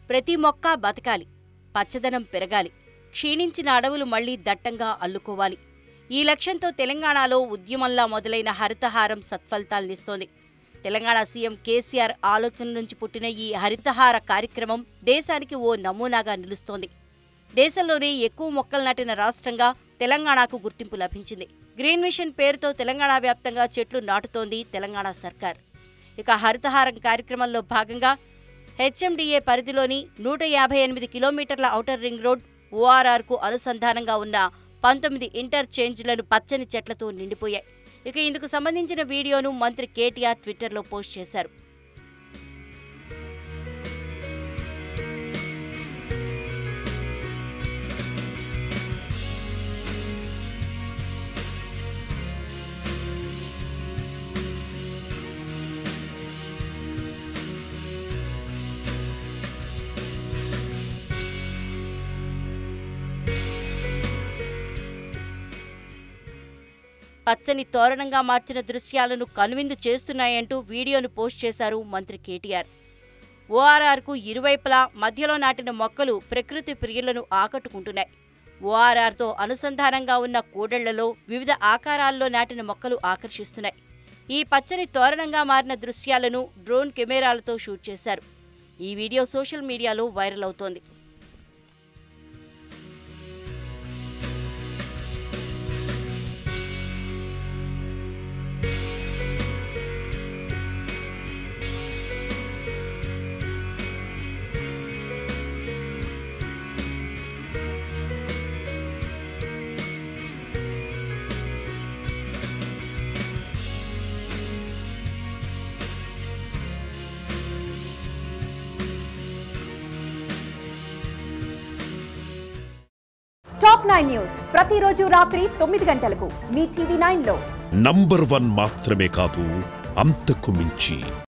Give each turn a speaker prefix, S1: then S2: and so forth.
S1: ప్రతి మొక్క బతకాలి పచ్చదనం పెరగాలి క్షీణించిన అడవులు మళ్లీ దట్టంగా అల్లుకోవాలి ఈ లక్ష్యంతో తెలంగాణలో ఉద్యమంలా మొదలైన హరితహారం సత్ఫలితాలనిస్తోంది తెలంగాణ సీఎం కేసీఆర్ ఆలోచన నుంచి పుట్టిన ఈ హరితహార కార్యక్రమం దేశానికి ఓ నమూనాగా నిలుస్తోంది దేశంలోనే ఎక్కువ మొక్కలు నాటిన రాష్ట్రంగా తెలంగాణకు గుర్తింపు లభించింది గ్రీన్ మిషన్ పేరుతో తెలంగాణ వ్యాప్తంగా చెట్లు నాటుతోంది తెలంగాణ సర్కార్ ఇక హరితహారం కార్యక్రమంలో భాగంగా హెచ్ఎండిఏ పరిధిలోని నూట యాభై ఎనిమిది కిలోమీటర్ల ఔటర్ రింగ్ రోడ్ ఓఆర్ఆర్కు అనుసంధానంగా ఉన్న పంతొమ్మిది ఇంటర్చేంజ్లను పచ్చని చెట్లతో నిండిపోయాయి ఇక ఇందుకు సంబంధించిన వీడియోను మంత్రి కేటీఆర్ ట్విట్టర్లో పోస్ట్ చేశారు పచ్చని తోరణంగా మార్చిన దృశ్యాలను కనువిందు చేస్తున్నాయంటూ వీడియోను పోస్ట్ చేశారు మంత్రి కేటీఆర్ ఓఆర్ఆర్కు ఇరువైపులా మధ్యలో నాటిన మొక్కలు ప్రకృతి ప్రియులను ఆకట్టుకుంటున్నాయి ఓఆర్ఆర్తో అనుసంధానంగా ఉన్న కూడళ్లలో వివిధ ఆకారాల్లో నాటిన మొక్కలు ఆకర్షిస్తున్నాయి ఈ పచ్చని తోరణంగా మారిన దృశ్యాలను డ్రోన్ కెమెరాలతో షూట్ చేశారు ఈ వీడియో సోషల్ మీడియాలో వైరల్ అవుతోంది
S2: టాప్ నైన్ న్యూస్ ప్రతిరోజు రాత్రి తొమ్మిది గంటలకు మీ టీవీ నైన్ లో
S3: నంబర్ వన్ మాత్రమే కాదు అంతకు మించి